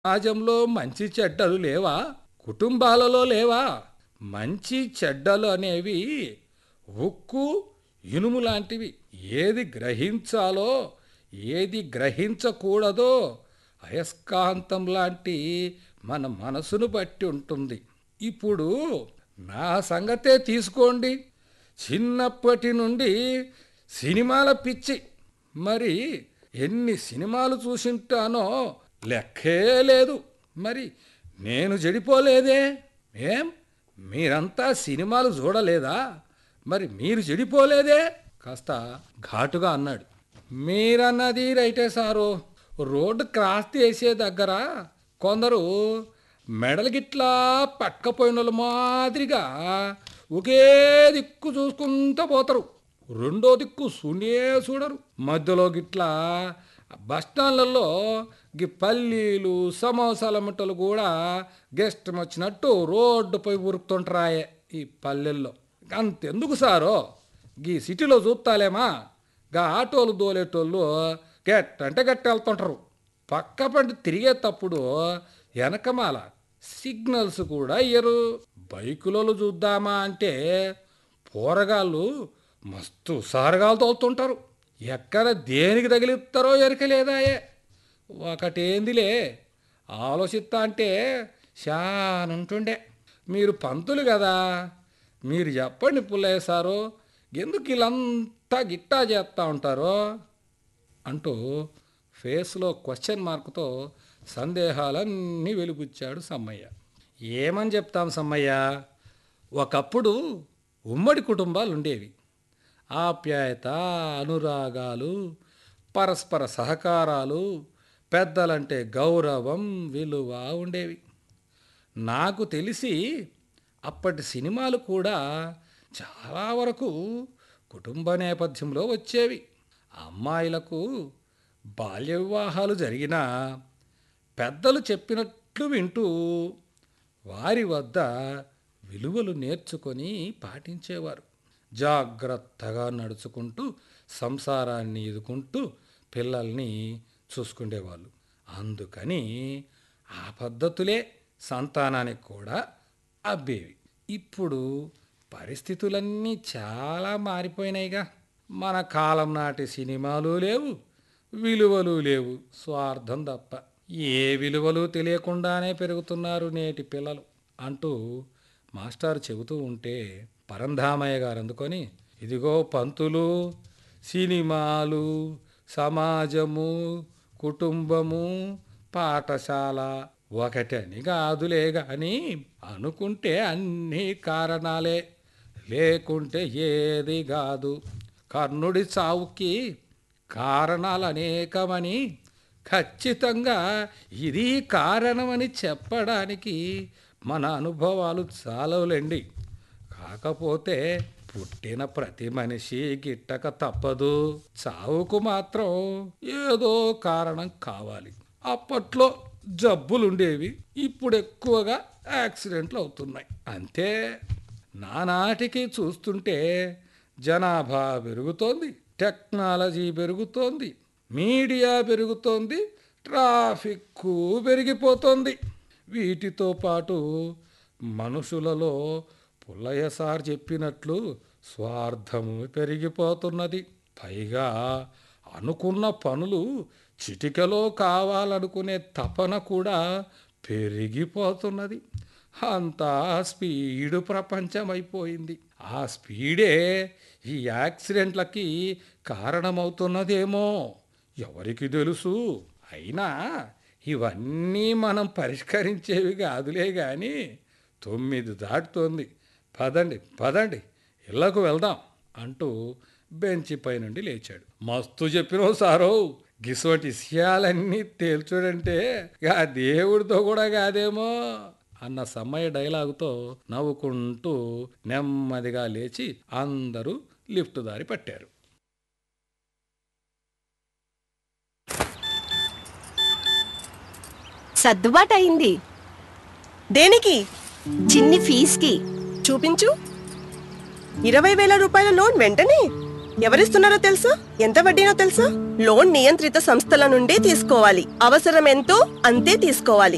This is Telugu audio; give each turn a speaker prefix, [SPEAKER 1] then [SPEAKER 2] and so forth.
[SPEAKER 1] సమాజంలో మంచి చెడ్డలు లేవా కుటుంబాలలో లేవా మంచి చెడ్డలు అనేవి ఉక్కు ఇనుము లాంటివి ఏది గ్రహించాలో ఏది గ్రహించకూడదో అయస్కాంతం లాంటి మన మనసును బట్టి ఉంటుంది ఇప్పుడు నా సంగతే తీసుకోండి చిన్నప్పటి నుండి సినిమాల పిచ్చి మరి ఎన్ని సినిమాలు చూసింటానో లెక్కే లేదు మరి నేను చెడిపోలేదే ఏం మీరంతా సినిమాలు చూడలేదా మరి మీరు చెడిపోలేదే కాస్త ఘాటుగా అన్నాడు మీరన్నది రైటే సారు రోడ్డు క్రాస్ చేసే దగ్గర కొందరు మెడలు గిట్లా పట్టకపోయిన వాళ్ళు మాదిరిగా ఒకే దిక్కు చూసుకుంటూ పోతారు రెండో దిక్కు సునే చూడరు మధ్యలో గిట్లా బస్టాండ్లలో గి పల్లీలు సమోసాల ముట్టలు కూడా గెస్ట్ వచ్చినట్టు రోడ్డుపై ఉరుకుతుంటారాయే ఈ పల్లెల్లో అంతెందుకు సారో గీ సిటీలో చూస్తాలేమా గా ఆటోలు దోలేటోళ్ళు గెట్ అంటే గట్టి వెళ్తుంటారు పక్క పంట తిరిగేటప్పుడు వెనకమాల సిగ్నల్స్ కూడా ఇయ్యరు బైకులలో చూద్దామా అంటే పోరగాళ్ళు మస్తు సారగాలు తోలుతుంటారు ఎక్కడ దేనికి తగిలిస్తారో ఎరకలేదాయే ఒకటేందిలే ఆలోచిస్తా అంటే శానుంటుండే మీరు పంతులు కదా మీరు చెప్పండి పుల్లయ్య సారు ఎందుకు వీళ్ళంతా గిట్టా చేస్తూ ఉంటారో అంటూ ఫేస్లో క్వశ్చన్ మార్కుతో సందేహాలన్నీ వెలుగుచ్చాడు సమ్మయ్య ఏమని చెప్తాం సమ్మయ్య ఒకప్పుడు ఉమ్మడి కుటుంబాలు ఉండేవి ఆప్యాయత అనురాగాలు పరస్పర సహకారాలు పెద్దలంటే గౌరవం విలువ ఉండేవి నాకు తెలిసి అప్పటి సినిమాలు కూడా చాలా వరకు కుటుంబ నేపథ్యంలో వచ్చేవి అమ్మాయిలకు బాల్య వివాహాలు జరిగినా పెద్దలు చెప్పినట్లు వింటూ వారి వద్ద విలువలు నేర్చుకొని పాటించేవారు జాగ్రత్తగా నడుచుకుంటూ సంసారాన్ని ఎదుకుంటూ పిల్లల్ని చూసుకునేవాళ్ళు అందుకని ఆ పద్ధతులే సంతానానికి కూడా అబ్బేవి ఇప్పుడు పరిస్థితులన్నీ చాలా మారిపోయినాయిగా మన కాలం నాటి సినిమాలు లేవు విలువలు లేవు స్వార్థం తప్ప ఏ విలువలు తెలియకుండానే పెరుగుతున్నారు నేటి పిల్లలు అంటూ మాస్టర్ చెబుతూ ఉంటే పరంధామయ్య గారు అందుకొని ఇదిగో పంతులు సినిమాలు సమాజము కుటుంబము పాఠశాల ఒకటని కాదులే గాని అనుకుంటే అన్ని కారణాలే లేకుంటే ఏది కాదు కర్ణుడి చావుకి కారణాలు అనేకమని ఖచ్చితంగా ఇది కారణమని చెప్పడానికి మన అనుభవాలు చాలవులేండి కాకపోతే పుట్టిన ప్రతి మనిషి గిట్టక తప్పదు చావుకు మాత్రం ఏదో కారణం కావాలి అప్పట్లో జబ్బులుండేవి ఇప్పుడు ఎక్కువగా యాక్సిడెంట్లు అవుతున్నాయి అంతే నానాటికి చూస్తుంటే జనాభా పెరుగుతోంది టెక్నాలజీ పెరుగుతోంది మీడియా పెరుగుతోంది ట్రాఫిక్ పెరిగిపోతోంది వీటితో పాటు మనుషులలో పుల్లయ్య సార్ చెప్పినట్లు స్వార్థము పెరిగిపోతున్నది పైగా అనుకున్న పనులు చిటికలో కావాలనుకునే తపన కూడా పెరిగిపోతున్నది అంతా స్పీడు ప్రపంచం అయిపోయింది ఆ స్పీడే ఈ యాక్సిడెంట్లకి కారణమవుతున్నదేమో ఎవరికి తెలుసు అయినా ఇవన్నీ మనం పరిష్కరించేవి కాదులే కానీ తొమ్మిది దాటుతోంది పదండి పదండి ఇళ్లకు వెళ్దాం అంటూ బెంచి పై నుండి లేచాడు మస్తు చెప్పినావు సారో గిసోటి విషయాలన్నీ తేల్చుడంటే ఆ దేవుడితో కూడా కాదేమో అన్న సమ్మయ్య డైలాగుతో నవ్వుకుంటూ నెమ్మదిగా లేచి అందరూ లిఫ్ట్ దారి పట్టారు
[SPEAKER 2] సర్దుబాటు అయింది
[SPEAKER 3] దేనికి
[SPEAKER 2] చిన్ని ఫీజుకి
[SPEAKER 3] చూపించు ఇరవై వేల రూపాయల లోన్ వెంటనే ఎవరిస్తున్నారో తెలుసా ఎంత వడ్డీనో తెలుసా లోన్ నియంత్రిత సంస్థల నుండి తీసుకోవాలి అవసరం ఎంతో అంతే తీసుకోవాలి